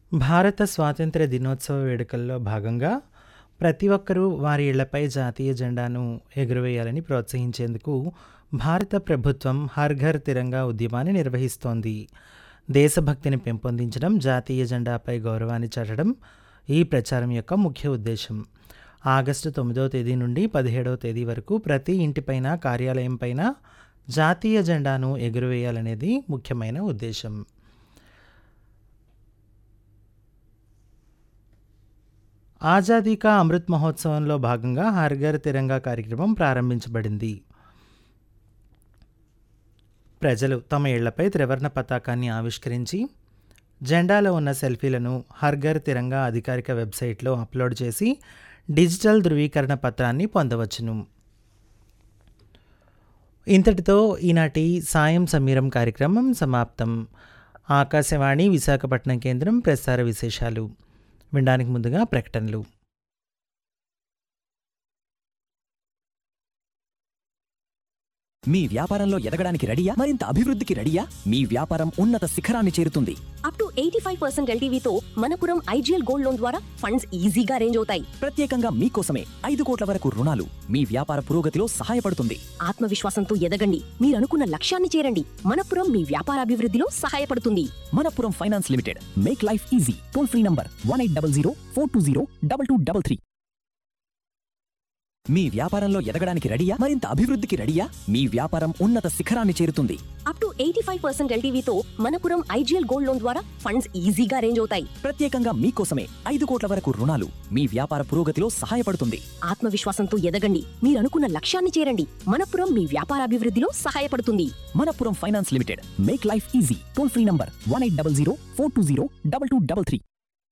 భారత స్వాతంత్ర్య దినోత్సవ వేడుకల్లో భాగంగా ప్రతి ఒక్కరూ వారి ఇళ్లపై జాతీయ జెండాను ఎగురవేయాలని ప్రోత్సహించేందుకు భారత ప్రభుత్వం హర్ ఘర్ తిరంగా ఉద్యమాన్ని నిర్వహిస్తోంది దేశభక్తిని పెంపొందించడం జాతీయ జెండాపై గౌరవాన్ని చాటడం ఈ ప్రచారం యొక్క ముఖ్య ఉద్దేశం ఆగస్టు తొమ్మిదవ తేదీ నుండి పదిహేడవ తేదీ వరకు ప్రతి ఇంటిపైన కార్యాలయం పైన జాతీయ జెండాను ఎగురవేయాలనేది ముఖ్యమైన ఉద్దేశం ఆజాదీ కా అమృత్ మహోత్సవంలో భాగంగా హర్ ఘర్ తిరంగా కార్యక్రమం ప్రారంభించబడింది ప్రజలు తమ ఇళ్లపై త్రివర్ణ పతాకాన్ని ఆవిష్కరించి జెండాలో ఉన్న సెల్ఫీలను హర్ ఘర్ తిరంగా అధికారిక వెబ్సైట్లో అప్లోడ్ చేసి డిజిటల్ ధృవీకరణ పత్రాన్ని పొందవచ్చును ఇంతటితో ఈనాటి సాయం సమీరం కార్యక్రమం సమాప్తం ఆకాశవాణి విశాఖపట్నం కేంద్రం ప్రసార విశేషాలు వినడానికి ముందుగా ప్రకటనలు మీ వ్యాపారంలో ఎదగడానికి రెడీయా మరింత అభివృద్ధికి రెడీయా మీ వ్యాపారం ఉన్నత శిఖరాన్ని చేరుతుంది up to eighty five percent ఎల్టీవీతో మనపురం ఐజీఎల్ గోల్డ్ లోన్ ద్వారా ఫండ్స్ ఈజీగా అరేంజ్ అవుతాయి ప్రత్యేకంగా మీకోసమే ఐదు కోట్ల వరకు రుణాలు మీ వ్యాపార పురోగతిలో సహాయపడుతుంది ఆత్మవిశ్వాసంతో ఎదగండి మీరు అనుకున్న లక్ష్యాన్ని చేరండి మనపురం మీ వ్యాపారాభివృద్ధిలో సహాయపడుతుంది Manappuram finance limited make life easy toll free number one eight double zero four two zero double two double three మీ వ్యాపారంలో ఎదగడానికి రెడీయా మరింత అభివృద్ధికి రెడీయా మీ వ్యాపారం ఉన్నత శిఖరాన్ని చేరుతుంది up to eighty five percent ఎల్టీవీతో మనపురం ఐజీఎల్ గోల్డ్ లోన్ ద్వారా ఫండ్స్ ఈజీగా అరేంజ్ అవుతాయి ప్రత్యేకంగా మీకోసమే ఐదు కోట్ల వరకు రుణాలు మీ వ్యాపార పురోగతిలో సహాయపడుతుంది ఆత్మవిశ్వాసంతో ఎదగండి మీరు అనుకున్న లక్ష్యాన్ని చేరండి మనపురం మీ వ్యాపారాభివృద్ధిలో సహాయపడుతుంది Manappuram finance limited make life easy toll free number one eight double zero four two zero double two double three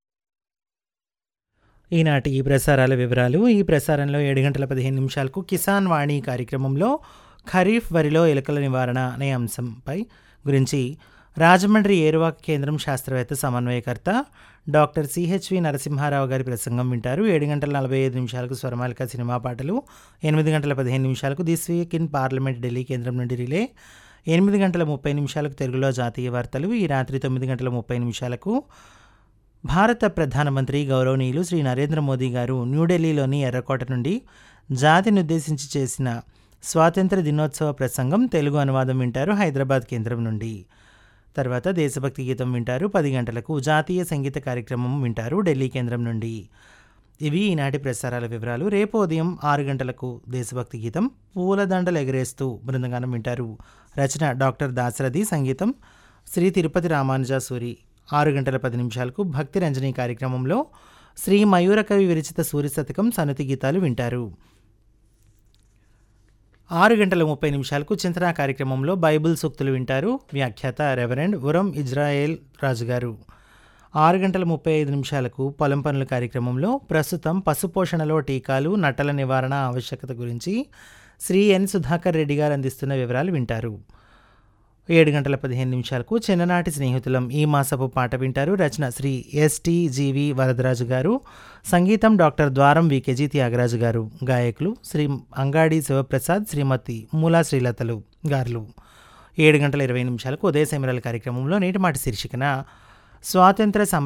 ఈనాటి ఈ ప్రసారాల వివరాలు ఈ ప్రసారంలో ఏడు గంటల పదిహేను నిమిషాలకు కిసాన్ వాణి కార్యక్రమంలో ఖరీఫ్ వరిలో ఎలుకల నివారణ అనే అంశంపై గురించి రాజమండ్రి ఏరువాక కేంద్రం శాస్త్రవేత్త సమన్వయకర్త డాక్టర్ సిహెచ్వి నరసింహారావు గారి ప్రసంగం వింటారు ఏడు గంటల నలభై ఐదు నిమిషాలకు స్వరమాలిక సినిమా పాటలు ఎనిమిది గంటల పదిహేను నిమిషాలకు this week in parliament Delhi కేంద్రం నుండి రిలే ఎనిమిది గంటల ముప్పై నిమిషాలకు తెలుగులో జాతీయ వార్తలు ఈ రాత్రి తొమ్మిది గంటల ముప్పై నిమిషాలకు భారత ప్రధానమంత్రి గౌరవనీయులు శ్రీ నరేంద్ర మోదీ గారు న్యూఢిల్లీలోని ఎర్రకోట నుండి జాతిని ఉద్దేశించి చేసిన స్వాతంత్ర దినోత్సవ ప్రసంగం తెలుగు అనువాదం వింటారు హైదరాబాద్ కేంద్రం నుండి తర్వాత దేశభక్తి గీతం వింటారు పది గంటలకు జాతీయ సంగీత కార్యక్రమం వింటారు ఢిల్లీ కేంద్రం నుండి ఇవి ఈనాటి ప్రసారాల వివరాలు రేపు ఉదయం ఆరు గంటలకు దేశభక్తి గీతం పూలదండలు ఎగరేస్తూ బృందగానం వింటారు రచన డాక్టర్ దాశరథి సంగీతం శ్రీ తిరుపతి రామానుజాసూరి ఆరు గంటల పది నిమిషాలకు భక్తి రంజని కార్యక్రమంలో శ్రీ మయూరకవి విరచిత సూర్య శతకం సనుతి గీతాలు వింటారు ఆరు గంటల ముప్పై నిమిషాలకు చింతన కార్యక్రమంలో బైబిల్ సూక్తులు వింటారు వ్యాఖ్యాత రెవరెండ్ ఉరం ఇజ్రాయేల్ రాజు గారు ఆరు గంటల ముప్పై ఐదు నిమిషాలకు పొలం పనుల కార్యక్రమంలో ప్రస్తుతం పశుపోషణలో టీకాలు నట్టల నివారణ ఆవశ్యకత గురించి శ్రీ ఎన్ సుధాకర్ రెడ్డి గారు అందిస్తున్న వివరాలు వింటారు ఏడు గంటల పదిహేను నిమిషాలకు చిన్ననాటి స్నేహితులం ఈ మాసపు పాట వింటారు రచన శ్రీ ఎస్టీ జీవి వరదరాజు గారు సంగీతం డాక్టర్ ద్వారం వికేజీ త్యాగరాజు గారు గాయకులు శ్రీ అంగాడి శివప్రసాద్ శ్రీమతి మూలా శ్రీలతలు గారులు ఏడు గంటల ఇరవై నిమిషాలకు ఉదయ సమరాల కార్యక్రమంలో నేటి మాట శీర్షికన స్వాతంత్ర సమర